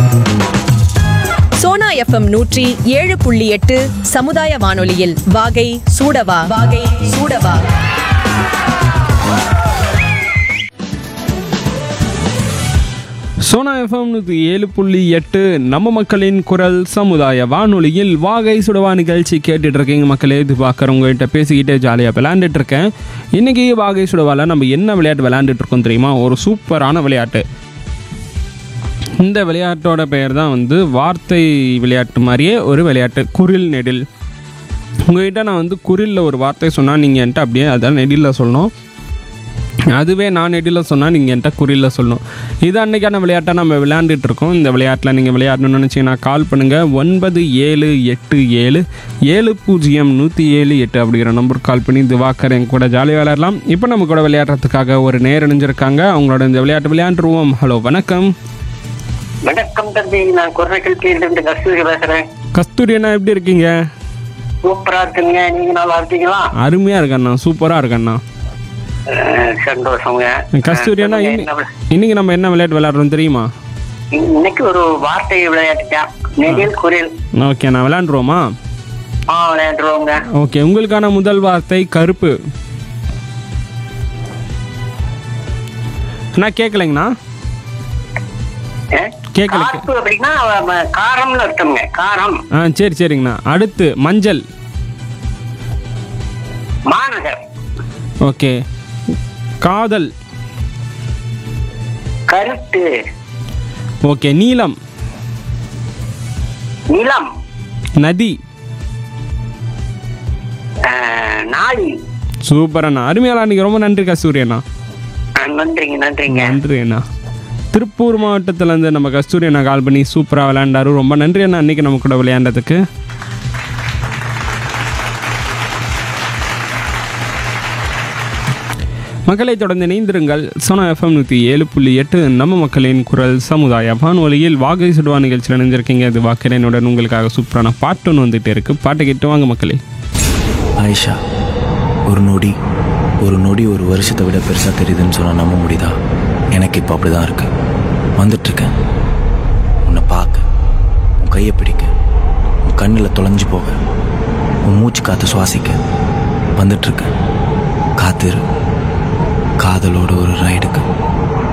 Sona FM நூற்றி ஏழு புள்ளி எட்டு சமுதாய வானொலியில் வாகை சூடவா வாகை சூடவா சோனா எஃப்எம் நூற்றி ஏழு புள்ளி எட்டு நம்ம மக்களின் குரல் சமுதாய வானொலியில் வாகை சுடவா நிகழ்ச்சி கேட்டுட்டு இருக்கீங்க மக்களே இது பார்க்குறவங்ககிட்ட பேசிக்கிட்டே ஜாலியாக விளையாண்டுட்டு இருக்கேன் இன்றைக்கி வாகை சுடவாவில் நம்ம என்ன விளையாட்டு விளையாண்டுட்டு இருக்கோம் தெரியுமா ஒரு சூப்பரான விளையாட்டு இந்த விளையாட்டோட பெயர் தான் வந்து வார்த்தை விளையாட்டு மாதிரியே ஒரு விளையாட்டு குரில் நெடில் உங்ககிட்ட நான் வந்து குரிலில் ஒரு வார்த்தை சொன்னால் நீங்கள் என்கிட்ட அப்படியே அதான் நெடிலில் சொல்லணும் அதுவே நான் நெடியில் சொன்னால் நீங்கள் என்கிட்ட குறியில் சொல்லணும் இது அன்றைக்கான விளையாட்டை நம்ம விளையாண்டுட்டு இருக்கோம் இந்த விளையாட்டில் நீங்கள் விளையாடணும்னு நினச்சிங்கன்னா கால் பண்ணுங்கள் ஒன்பது ஏழு எட்டு ஏழு ஏழு பூஜ்ஜியம் நூற்றி ஏழு எட்டு அப்படிங்கிற நம்பருக்கு கால் பண்ணி திவாக்கர் என் கூட ஜாலியாக விளையாடலாம் இப்போ நம்ம கூட விளையாடுறதுக்காக ஒரு நேர் இணைஞ்சிருக்காங்க அவங்களோட இந்த விளையாட்டு விளையாண்டுருவோம் ஹலோ வணக்கம் வணக்கம் தம்பி நான் குரநக்கல் இருந்து கஸ்தூரி பேசுறேன் கஸ்தூரி அண்ணா எப்படி இருக்கீங்க சூப்பரா இருக்குங்க நீங்க நல்லா இருக்கீங்களா அருமையாக இருக்கண்ணா சூப்பராக இருக்கண்ணா அஹ், சந்தோஷங்க கஸ்தூரி அண்ணா சொல்லுங்க, இன்னி- என்ன விளை- இன்னைக்கு நம்ம என்ன விளையாட்டு விளையாடுறோம் தெரியுமா இன்னைக்கு ஒரு வார்த்தை விளையாட்டுதான் நெடில் குரில் ஓகே நான் விளையாண்டுருவோமா ஆ விளையாண்டுருவோங்க ஓகே உங்களுக்கான முதல் வார்த்தை கருப்பு அண்ணா கேட்கலைங்கண்ணா அஹ், கேட்கல. காப்பு அப்படின்னா அஹ், காரம்னு அர்த்தம்ங்க காரம் ஆ சரி சரிங்கண்ணா அடுத்து மஞ்சள் மாநகர் ஓகே காதல் கருத்து ஓகே நீலம் நிலம் நதி அஹ், நாளி சூப்பர் அண்ணா அருமையாளா அன்றைக்கி ரொம்ப நன்றி கஸ்தூரி அண்ணா அஹ், நன்றிங்க நன்றிங்க நன்றி அண்ணா திருப்பூர் மாவட்டத்துலேருந்து நம்ம கஸ்தூரி அண்ணா கால் பண்ணி சூப்பராக விளையாண்டாரு ரொம்ப நன்றி அண்ணா அன்றைக்கி நம்ம கூட விளையாண்டதுக்கு மக்களை தொடர்ந்து இணைந்திருங்கள் சோனா எஃப்எம் நூற்றி ஏழு புள்ளி எட்டு நம்ம மக்களின் குரல் சமுதாய வானொலியில் வாகை சுடுவா நிகழ்ச்சியில் இணைஞ்சிருக்கீங்க அது வாக்கிறேனுடன் உங்களுக்காக சூப்பரான பாட்டு ஒன்று வந்துகிட்டே இருக்கு பாட்டை கேட்டு வாங்க மக்களே ஆயிஷா ஒரு நொடி ஒரு நொடி ஒரு வருஷத்தை விட பெருசாக தெரியுதுன்னு சொன்னால் நம்ப முடியுதா எனக்கு இப்போ அப்படி தான் இருக்கு வந்துட்டுருக்கேன் உன்னை பார்க்க உன் கையை பிடிக்க உன் கண்ணில் தொலைஞ்சு போக உன் மூச்சு காற்று சுவாசிக்க வந்துட்டுருக்கேன் காத்திரு காதலோட ஒரு ரைடுக்கு